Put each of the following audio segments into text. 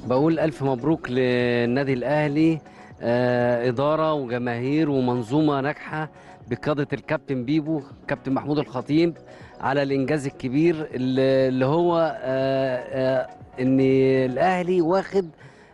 بقول ألف مبروك للنادي الأهلي آه، إدارة وجماهير ومنظومة ناجحة بقيادة الكابتن بيبو كابتن محمود الخطيب على الإنجاز الكبير اللي اللي هو آه، آه، إن الأهلي واخد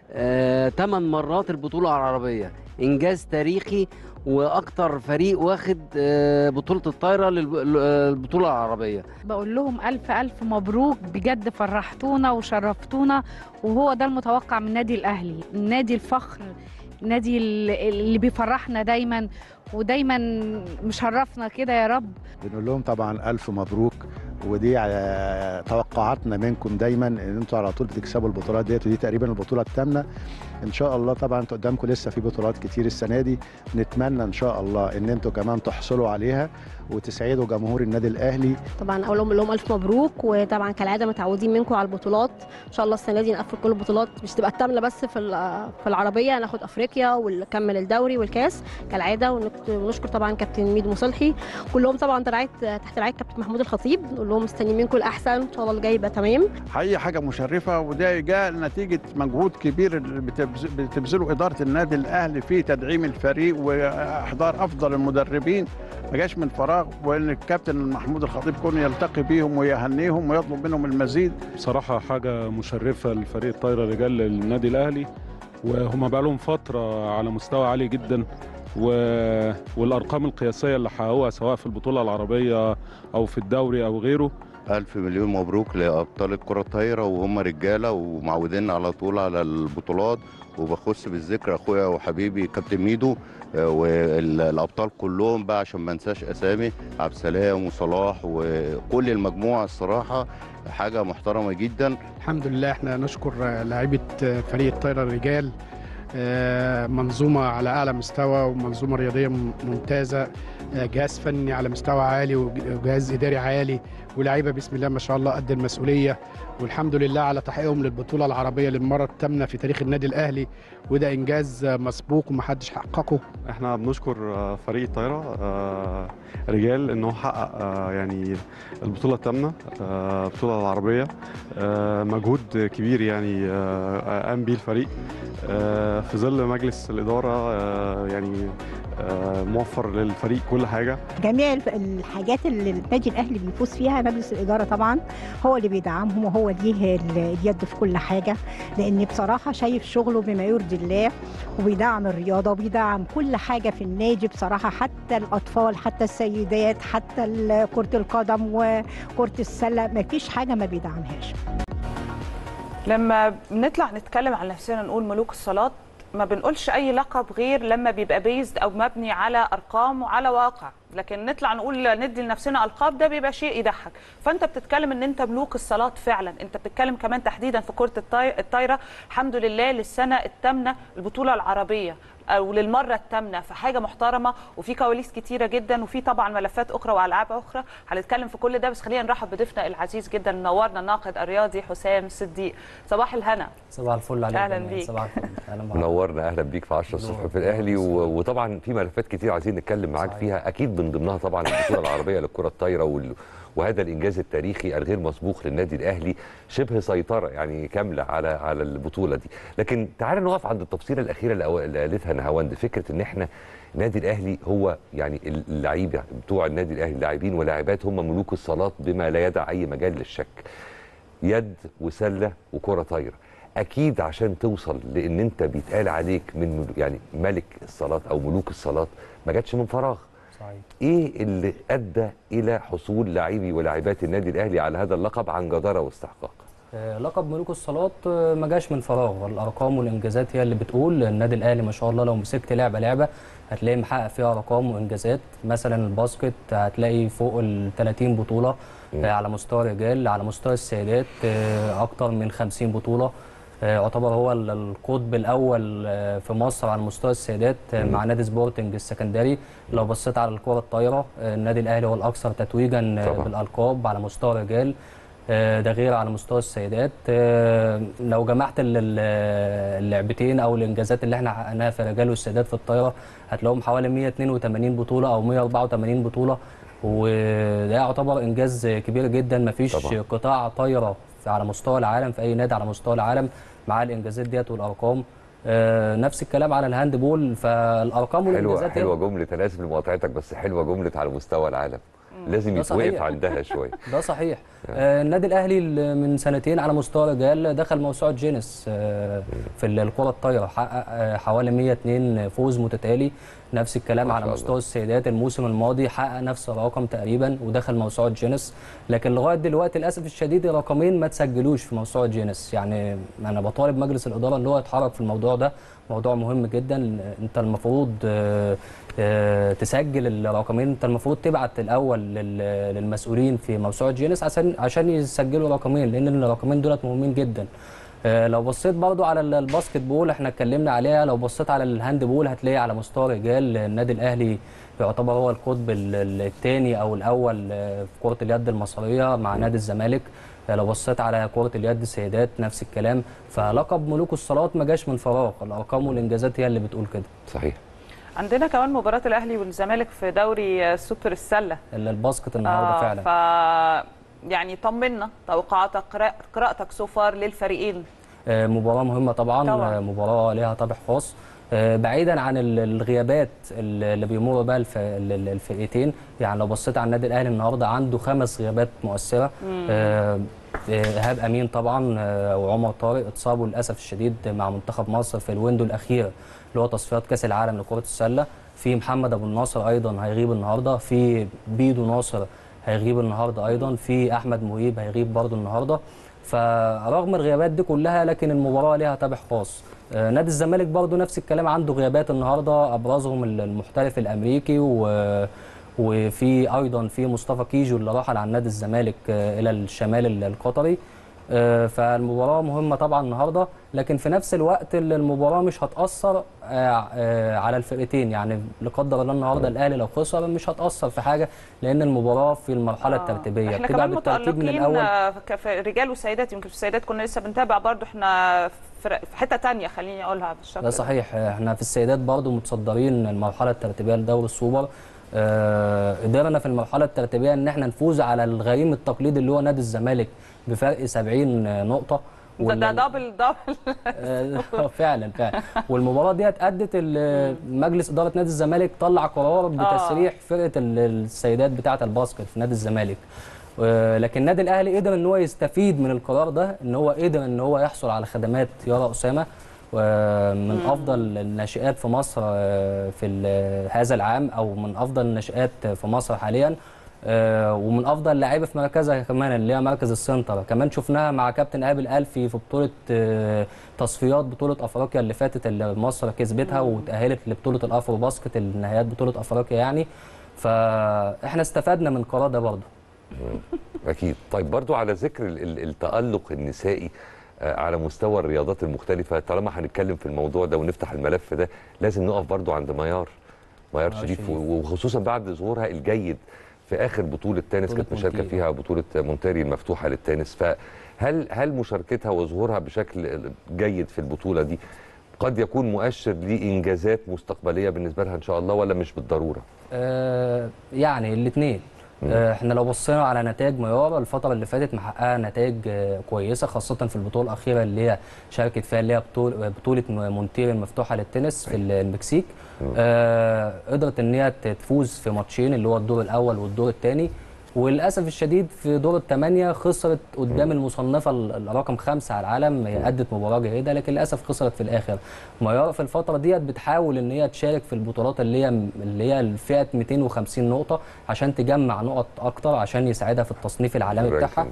ثمان مرات البطولة العربية إنجاز تاريخي وأكتر فريق واخد آه، بطولة الطايرة للبطولة العربية بقول لهم ألف ألف مبروك بجد فرحتونا وشرفتونا وهو ده المتوقع من النادي الأهلي النادي الفخر النادي اللي اللي بيفرحنا دايما ودايما مشرفنا كده يا رب بنقول لهم طبعا الف مبروك ودي على توقعاتنا منكم دايما ان انتوا على طول بتكسبوا البطولات ديت ودي تقريبا البطوله الثامنه ان شاء الله طبعا انتوا قدامكم لسه في بطولات كتير السنه دي نتمنى ان شاء الله ان انتوا كمان تحصلوا عليها وتسعدوا جمهور النادي الاهلي طبعا اقول لهم لهم الف مبروك وطبعا كالعاده متعودين منكم على البطولات ان شاء الله السنه دي نقفل كل البطولات مش تبقى الثامنه بس في ال- في العربيه ناخد افريقيا ونكمل الدوري والكاس كالعاده ونك- ونشكر طبعا كابتن ميدو مصلحي كلهم طبعا رعايه تحت رعايه كابتن محمود الخطيب نقول لهم مستنيين منكم الاحسن ان شاء الله الجاي يبقى تمام حقيقة حاجة مشرفة وده جاء نتيجة مجهود كبير اللي بتبذ- بتبذله إدارة النادي الأهلي في تدعيم الفريق وإحضار أفضل المدربين ما جاش من فراغ وإن الكابتن محمود الخطيب كون يلتقي بيهم ويهنيهم ويطلب منهم المزيد بصراحة حاجة مشرفة لفريق الطايرة رجال للنادي الأهلي وهم بقى لهم فترة على مستوى عالي جدا و... والأرقام القياسية اللي حققوها سواء في البطولة العربية أو في الدوري أو غيره ألف مليون مبروك لأبطال الكرة الطايرة وهم رجالة ومعودين على طول على البطولات وبخص بالذكر أخويا وحبيبي كابتن ميدو آه، والأبطال كلهم بقى عشان ما انساش أسامي عبد السلام وصلاح وكل المجموعة الصراحة حاجة محترمة جدا الحمد لله احنا نشكر لاعيبه فريق الطايره الرجال آه، منظومه على اعلى مستوى ومنظومه رياضيه م- ممتازه آه، جهاز فني على مستوى عالي وج- وجهاز اداري عالي ولاعيبه بسم الله ما شاء الله قد المسؤوليه والحمد لله على تحقيقهم للبطوله العربيه للمره الثامنه في تاريخ النادي الاهلي وده انجاز آه، مسبوق ومحدش حققه احنا بنشكر آه، فريق الطايره آه، رجال ان هو حقق آه، يعني البطوله الثامنه آه، البطوله العربيه آه، مجهود كبير يعني آه، قام بيه الفريق آه، في ظل مجلس الاداره آه، يعني آه، موفر للفريق كل حاجه جميع الف- الحاجات اللي النادي الاهلي بيفوز فيها مجلس الاداره طبعا هو اللي بيدعمهم وهو ليه ال- اليد في كل حاجه لان بصراحه شايف شغله بما يرضي الله وبيدعم الرياضه وبيدعم كل حاجه في النادي بصراحه حتى الاطفال حتى السيدات حتى ال- كره القدم وكره السله ما فيش حاجه ما بيدعمهاش لما بنطلع نتكلم عن نفسنا نقول ملوك الصلاة ما بنقولش أي لقب غير لما بيبقى بيزد أو مبني على أرقام وعلى واقع لكن نطلع نقول ندي لنفسنا ألقاب ده بيبقى شيء يضحك فأنت بتتكلم أن أنت ملوك الصلاة فعلا أنت بتتكلم كمان تحديدا في كرة الطاي- الطايرة الحمد لله للسنة الثامنة البطولة العربية او للمره الثامنه فحاجه محترمه وفي كواليس كتيره جدا وفي طبعا ملفات اخرى والعاب اخرى هنتكلم في كل ده بس خلينا نرحب بضيفنا العزيز جدا نورنا الناقد الرياضي حسام صديق صباح الهنا صباح الفل عليك أهلاً جميعاً. بيك. صباح الفل اهلا بحضرتك. منورنا اهلا بيك في 10 الصبح في الاهلي و... وطبعا في ملفات كتير عايزين نتكلم معاك فيها اكيد من ضمنها طبعا البطوله العربيه للكره الطايره وال... وهذا الانجاز التاريخي الغير مسبوق للنادي الاهلي شبه سيطره يعني كامله على على البطوله دي لكن تعال نقف عند التفصيله الاخيره اللي أو- اللي قالتها نهاوند فكره ان احنا النادي الاهلي هو يعني اللعيبه بتوع النادي الاهلي اللاعبين ولاعبات هم ملوك الصالات بما لا يدع اي مجال للشك يد وسله وكره طايره اكيد عشان توصل لان انت بيتقال عليك من يعني ملك الصالات او ملوك الصالات ما جاتش من فراغ صحيح ايه اللي ادى الى حصول لاعبي ولاعبات النادي الاهلي على هذا اللقب عن جداره واستحقاق آه، لقب ملوك الصالات آه، ما جاش من فراغ الارقام والانجازات هي اللي بتقول النادي الاهلي ما شاء الله لو مسكت لعبه لعبه هتلاقي محقق فيها ارقام وانجازات مثلا الباسكت هتلاقي فوق ال 30 بطوله آه، على مستوى الرجال على مستوى السيدات آه، اكتر من 50 بطوله آه، يعتبر هو ال- القطب الاول آه، في مصر على مستوى السيدات آه، مع نادي سبورتنج السكندري لو بصيت على الكره الطايره آه، النادي الاهلي هو الاكثر تتويجا آه، طبعاً. بالالقاب على مستوى الرجال آه، ده غير على مستوى السيدات آه، لو جمعت ال- ال- اللعبتين او الانجازات اللي احنا حققناها في الرجال والسيدات في الطايره هتلاقيهم حوالي 182 بطوله او 184 بطوله وده يعتبر انجاز كبير جدا مفيش طبعاً. قطاع طايره في- على مستوى العالم في اي نادي على مستوى العالم مع الانجازات ديت والارقام آه، نفس الكلام على الهاند بول فالارقام حلوه والانجازات حلوه جمله انا اسف لمقاطعتك بس حلوه جمله على مستوى العالم لازم ده يتوقف صحيح. عندها شويه ده صحيح آه، النادي الاهلي ال- من سنتين على مستوى الرجال دخل موسوعه جينيس آه، في ال- الكره الطايره حقق آه، حوالي 102 فوز متتالي نفس الكلام ما على شاء مستوى الله. السيدات الموسم الماضي حقق نفس الرقم تقريبا ودخل موسوعه جينيس لكن لغايه دلوقتي للاسف الشديد الرقمين ما تسجلوش في موسوعه جينيس يعني انا بطالب مجلس الاداره ان هو يتحرك في الموضوع ده موضوع مهم جدا انت المفروض آه، آه، تسجل الرقمين انت المفروض تبعت الاول لل- للمسؤولين في موسوعه جينيس عشان عشان يسجلوا رقمين لان الرقمين دولت مهمين جدا آه، لو بصيت برضو على ال- الباسكت بول احنا اتكلمنا عليها لو بصيت على الهاند بول هتلاقي على مستوى الرجال النادي الاهلي يعتبر هو القطب الثاني او الاول آه، في كره اليد المصريه مع نادي الزمالك آه، لو بصيت على كره اليد السيدات نفس الكلام فلقب ملوك الصالات ما جاش من فراغ الارقام والانجازات هي اللي بتقول كده صحيح عندنا كمان مباراه الاهلي والزمالك في دوري آه، سوبر السله ال- الباسكت النهارده فعلا ف يعني طمنا توقعاتك قراء- قراءتك سوفار للفريقين آه، مباراة مهمة طبعا, طبعاً. آه، مباراة ليها طابع خاص آه، بعيدا عن ال- الغيابات اللي اللي بيمر بها الف- ال- ال- الفرقتين يعني لو بصيت على النادي الاهلي النهارده عنده خمس غيابات مؤثره مم. آه، آه، ايهاب امين طبعا آه، وعمر طارق اتصابوا للاسف الشديد مع منتخب مصر في الويندو الاخير اللي هو تصفيات كاس العالم لكره السله في محمد ابو الناصر ايضا هيغيب النهارده في بيدو ناصر هيغيب النهارده ايضا في احمد مهيب هيغيب برضه النهارده فرغم الغيابات دي كلها لكن المباراه ليها طابع خاص آه، نادي الزمالك برضه نفس الكلام عنده غيابات النهارده ابرزهم المحترف الامريكي و وفي ايضا في مصطفى كيجو اللي رحل عن نادي الزمالك آه، الى الشمال القطري آه، فالمباراه مهمه طبعا النهارده لكن في نفس الوقت ال- المباراه مش هتاثر آه، آه، على الفرقتين يعني لا قدر الله النهارده الاهلي لو خسر مش هتاثر في حاجه لان المباراه في المرحله الترتيبيه احنا بتبقى كمان بالترتيب من متالقين الاول آه، ك- في رجال وسيدات يمكن في السيدات كنا لسه بنتابع برضو احنا في في حته تانية خليني اقولها بالشكل ده صحيح احنا في السيدات برضو متصدرين المرحله الترتيبيه لدوري السوبر آه، قدرنا في المرحله الترتيبيه ان احنا نفوز على الغريم التقليدي اللي هو نادي الزمالك بفرق 70 نقطه ده, ده دبل دبل آه، فعلا فعلا والمباراه دي ادت ال- مجلس اداره نادي الزمالك طلع قرار بتسريح فرقه ال- السيدات بتاعه الباسكت في نادي الزمالك آه، لكن النادي الاهلي قدر ان هو يستفيد من القرار ده ان هو قدر ان هو يحصل على خدمات يارا اسامه آه، من مم. افضل الناشئات في مصر آه، في ال- هذا العام او من افضل الناشئات في مصر حاليا آه، ومن افضل لعيبه في مركزها كمان اللي هي مركز السنتر كمان شفناها مع كابتن قابل الفي في بطوله آه، تصفيات بطوله افريقيا اللي فاتت اللي مصر كسبتها وتاهلت لبطوله الافرو باسكت النهائيات بطوله افريقيا يعني فاحنا استفدنا من القرار ده برضه اكيد طيب برضو على ذكر ال- ال- التالق النسائي آه، على مستوى الرياضات المختلفه طالما هنتكلم في الموضوع ده ونفتح الملف ده لازم نقف برضو عند ميار ميار ميار شريف شريف. وخصوصا بعد ظهورها الجيد في اخر بطوله تنس بطولة كانت مشاركه مونتيري. فيها بطوله مونتاري المفتوحه للتنس فهل هل مشاركتها وظهورها بشكل جيد في البطوله دي قد يكون مؤشر لانجازات مستقبليه بالنسبه لها ان شاء الله ولا مش بالضروره آه، يعني الاثنين احنا لو بصينا على نتائج ميار الفتره اللي فاتت محققه نتائج آه، كويسه خاصه في البطوله الاخيره اللي هي شاركت فيها اللي هي بطوله بطوله مونتيري المفتوحه للتنس في المكسيك آه، قدرت ان هي تفوز في ماتشين اللي هو الدور الاول والدور الثاني وللاسف الشديد في دور الثمانيه خسرت قدام المصنفه ال- الرقم خمسه على العالم هي ادت مباراه جيده لكن للاسف خسرت في الاخر ميار في الفتره ديت بتحاول ان هي تشارك في البطولات اللي هي اللي هي الفئه 250 نقطه عشان تجمع نقط اكتر عشان يساعدها في التصنيف العالمي بتاعها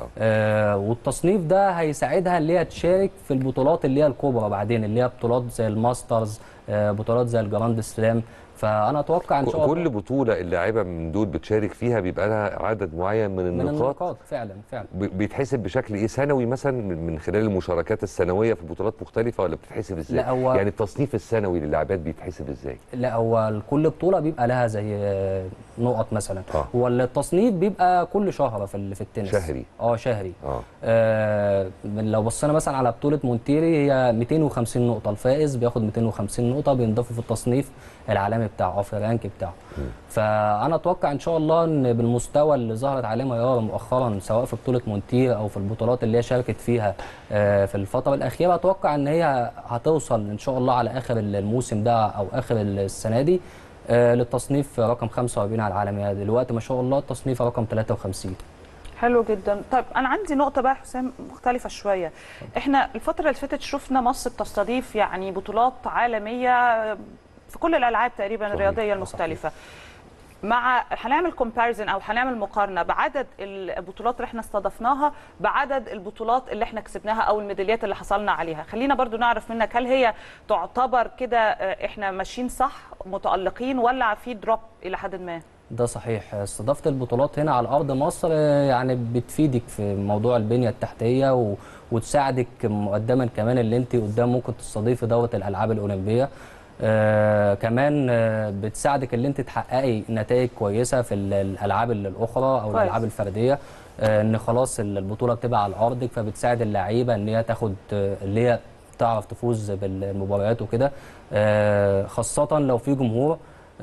آه والتصنيف ده هيساعدها اللي هي تشارك في البطولات اللي هي الكبرى بعدين اللي هي بطولات زي الماسترز آه بطولات زي الجراند سلام فانا اتوقع ان شاء الله كل بطوله اللاعيبه من دول بتشارك فيها بيبقى لها عدد معين من من النقاط النقاط فعلا فعلا ب- بيتحسب بشكل ايه سنوي مثلا من من خلال المشاركات السنويه في بطولات مختلفه ولا بتتحسب ازاي؟ لا، هو- يعني التصنيف السنوي للاعبات بيتحسب ازاي؟ لا هو كل بطوله بيبقى لها زي آه، نقط مثلا آه. هو التصنيف بيبقى كل شهر في ال- في التنس شهري. اه شهري اه آه لو بصينا مثلا على بطوله مونتيري هي 250 نقطه الفائز بياخد 250 نقطه بينضافوا في التصنيف العالمي بتاعه او في الرانك بتاعه فانا اتوقع ان شاء الله ان بالمستوى اللي ظهرت عليه ميار مؤخرا سواء في بطوله مونتير او في البطولات اللي هي شاركت فيها آه، في الفتره الاخيره اتوقع ان هي هتوصل ان شاء الله على اخر الموسم ده او اخر السنه دي آه، للتصنيف رقم 45 على العالم يعني دلوقتي ما شاء الله التصنيف رقم 53 حلو جدا طيب انا عندي نقطه بقى يا حسام مختلفه شويه احنا الفتره اللي فاتت شفنا مصر بتستضيف يعني بطولات عالميه في كل الالعاب تقريبا صحيح، الرياضيه المختلفه مع هنعمل كومباريزن او هنعمل مقارنه بعدد البطولات اللي احنا استضفناها بعدد البطولات اللي احنا كسبناها او الميداليات اللي حصلنا عليها خلينا برضو نعرف منك هل هي تعتبر كده آه، احنا ماشيين صح متالقين ولا في دروب الى حد ما ده صحيح استضافه البطولات هنا على ارض مصر آه، يعني بتفيدك في موضوع البنيه التحتيه و... وتساعدك مقدما كمان اللي انت قدام ممكن تستضيفي دوره الالعاب الاولمبيه آه كمان آه بتساعدك اللي انت تحققي نتائج كويسه في ال- الالعاب ال- الاخرى او كويس. الالعاب الفرديه آه ان خلاص ال- البطوله بتبقى على ارضك فبتساعد اللعيبه ان هي تاخد آه، اللي هي تعرف تفوز بالمباريات وكده آه خاصه لو في جمهور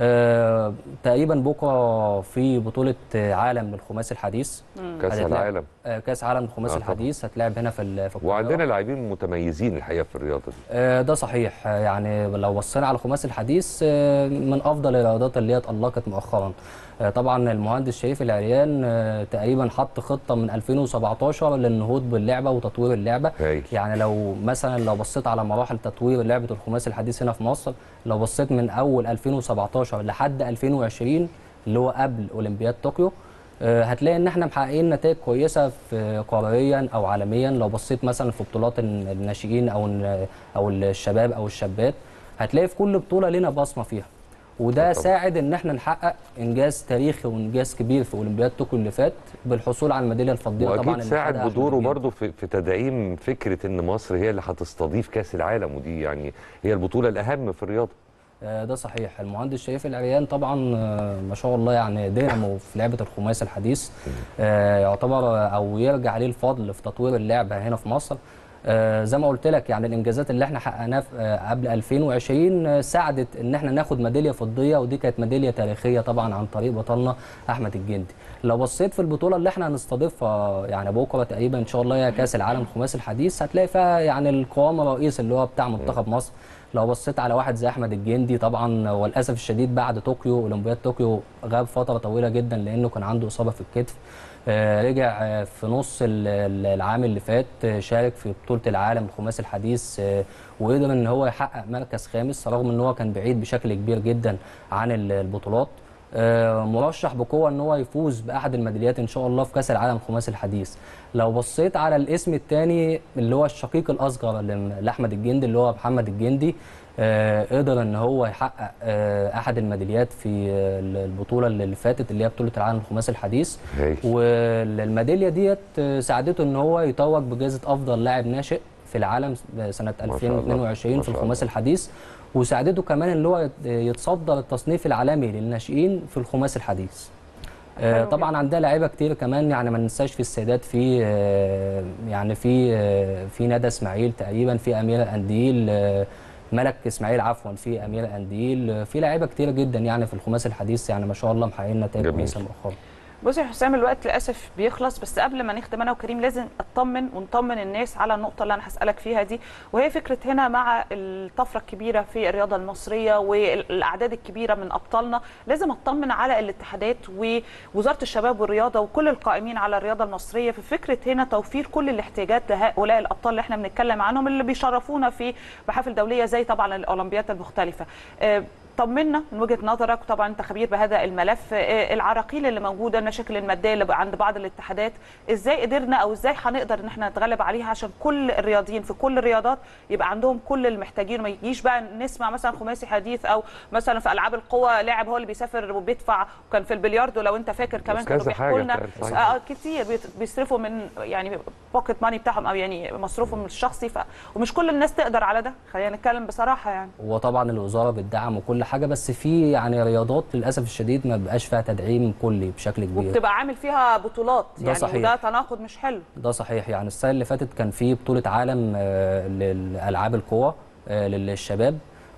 آه تقريبا بكره في بطوله آه، عالم للخماسي الحديث كاس هتتلعب- العالم آه، كاس عالم الخماسي آه، طبعاً. الحديث هتلعب هنا في ال- في القاهرة. وعندنا لاعبين متميزين الحقيقه في الرياضه دي آه، ده صحيح آه، يعني لو بصينا على الخماسي الحديث آه، من افضل الرياضات اللي هي اتالقت مؤخرا آه، طبعا المهندس شريف العريان آه، تقريبا حط خطه من 2017 للنهوض باللعبه وتطوير اللعبه هايل. يعني لو مثلا لو بصيت على مراحل تطوير لعبه الخماسي الحديث هنا في مصر لو بصيت من اول 2017 لحد 2020 اللي هو قبل اولمبياد طوكيو آه، هتلاقي ان احنا محققين نتائج كويسه في قاريا او عالميا لو بصيت مثلا في بطولات الن- الناشئين او الن- او الشباب او الشابات هتلاقي في كل بطوله لنا بصمه فيها وده طبعاً. ساعد ان احنا نحقق انجاز تاريخي وانجاز كبير في اولمبياد طوكيو اللي فات بالحصول على الميداليه الفضيه طبعا واكيد اللي ساعد خدها بدوره أحمد جندي. برضه في, في تدعيم فكره ان مصر هي اللي هتستضيف كاس العالم ودي يعني هي البطوله الاهم في الرياضه آه، ده صحيح المهندس شريف العريان طبعا آه، ما شاء الله يعني دينامو في لعبه الخماسي الحديث آه، يعتبر آه، او يرجع عليه الفضل في تطوير اللعبه هنا في مصر آه، زي ما قلت لك يعني الانجازات اللي احنا حققناها في- آه، قبل 2020 آه، ساعدت ان احنا ناخد ميداليه فضيه ودي كانت ميداليه تاريخيه طبعا عن طريق بطلنا احمد الجندي لو بصيت في البطوله اللي احنا هنستضيفها يعني بكره تقريبا ان شاء الله هي كاس العالم الخماسي الحديث هتلاقي فيها يعني القوام الرئيسي اللي هو بتاع منتخب مصر لو بصيت على واحد زي احمد الجندي طبعا والاسف الشديد بعد طوكيو اولمبياد طوكيو غاب فتره طويله جدا لانه كان عنده اصابه في الكتف آه، رجع آه، في نص ال- ال- العام اللي فات آه، شارك في بطوله العالم الخماسي الحديث آه، وقدر ان هو يحقق مركز خامس رغم ان هو كان بعيد بشكل كبير جدا عن ال- البطولات آه، مرشح بقوه ان هو يفوز باحد الميداليات ان شاء الله في كاس العالم الخماسي الحديث لو بصيت على الاسم الثاني اللي هو الشقيق الاصغر ل- لاحمد الجندي اللي هو محمد الجندي آه، قدر ان هو يحقق آه، احد الميداليات في آه، البطوله اللي فاتت اللي هي بطوله العالم الخماسي الحديث هايل. والميداليه ديت آه، ساعدته ان هو يتوج بجائزه افضل لاعب ناشئ في العالم سنه ما شاء الله. 2022 ما في شاء الخماسي الحديث وساعدته كمان ان هو يت- يتصدر التصنيف العالمي للناشئين في الخماسي الحديث آه، حلو طبعا عندها لعيبه كتير كمان يعني ما ننساش في السيدات في آه، يعني في آه، في ندى اسماعيل تقريبا في اميره انديل آه، ملك اسماعيل عفوا في اميره انديل آه، في لعيبه كتيره جدا يعني في الخماسي الحديث يعني ما شاء الله محققين نتائج جميل. كويسه مؤخرا بصي يا حسام الوقت للاسف بيخلص بس قبل ما نختم انا وكريم لازم اطمن ونطمن الناس على النقطه اللي انا هسالك فيها دي وهي فكره هنا مع الطفره الكبيره في الرياضه المصريه والاعداد الكبيره من ابطالنا لازم اطمن على الاتحادات ووزاره الشباب والرياضه وكل القائمين على الرياضه المصريه في فكره هنا توفير كل الاحتياجات لهؤلاء الابطال اللي احنا بنتكلم عنهم اللي بيشرفونا في محافل دوليه زي طبعا الاولمبيات المختلفه آه، طمنا من وجهه نظرك طبعا انت خبير بهذا الملف آه، العراقيل اللي موجوده المشاكل الماديه اللي بقى عند بعض الاتحادات ازاي قدرنا او ازاي هنقدر ان احنا نتغلب عليها عشان كل الرياضيين في كل الرياضات يبقى عندهم كل المحتاجين وما يجيش بقى نسمع مثلا خماسي حديث او مثلا في العاب القوى لاعب هو اللي بيسافر وبيدفع وكان في البلياردو لو انت فاكر كمان بس كانوا كذا بيحكوا حاجة لنا فعلا، صحيح. آه كتير بيت- بيصرفوا من يعني بوكيت ماني بتاعهم او يعني مصروفهم الشخصي ف... ومش كل الناس تقدر على ده خلينا نتكلم بصراحه يعني وطبعا الوزاره بتدعم وكل حاجه بس في يعني رياضات للاسف الشديد ما بيبقاش فيها تدعيم كلي بشكل كبير وبتبقى عامل فيها بطولات ده يعني صحيح. وده تناقض مش حلو ده صحيح يعني السنه اللي فاتت كان في بطوله عالم آه، للالعاب القوى آه، للشباب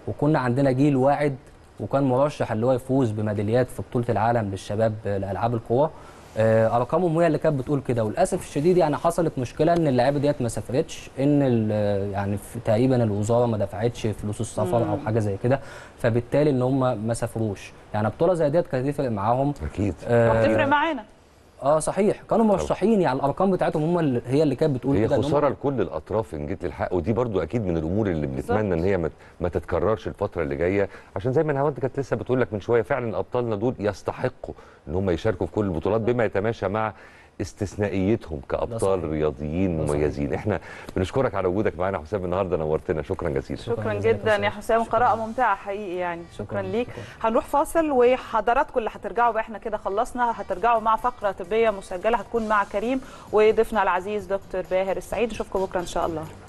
وكنا عندنا جيل واعد وكان مرشح اللي هو يفوز بميداليات في بطوله العالم للشباب لالعاب القوى آه، ارقامهم هي اللي كانت بتقول كده وللاسف الشديد يعني حصلت مشكله ان اللعيبه ديت ما سافرتش ان ال- يعني في- تقريبا الوزاره ما دفعتش فلوس السفر او مم. حاجه زي كده فبالتالي ان هم ما سافروش يعني بطوله زي ديت كانت هتفرق معاهم اكيد وبتفرق معانا اه صحيح كانوا مرشحين يعني الارقام بتاعتهم هم اللي هي اللي كانت بتقول هي كده إن هم- خساره لكل الاطراف ان جيت للحق ودي برضو اكيد من الامور اللي بنتمنى ان هي ما- ما تتكررش الفتره اللي جايه عشان زي ما نهاوند كانت لسه بتقول لك من شويه فعلا ابطالنا دول يستحقوا ان هم يشاركوا في كل البطولات بما يتماشى مع استثنائيتهم كابطال رياضيين مميزين احنا بنشكرك على وجودك معانا حسام النهارده نورتنا شكرا جزيلا شكرا جدا يا حسام قراءة ممتعة حقيقي يعني شكرا ليك هنروح فاصل وحضراتكم اللي هترجعوا بقى احنا كده خلصنا هترجعوا مع فقرة طبية مسجلة هتكون مع كريم وضيفنا العزيز دكتور باهر السعيد نشوفكم بكرة ان شاء الله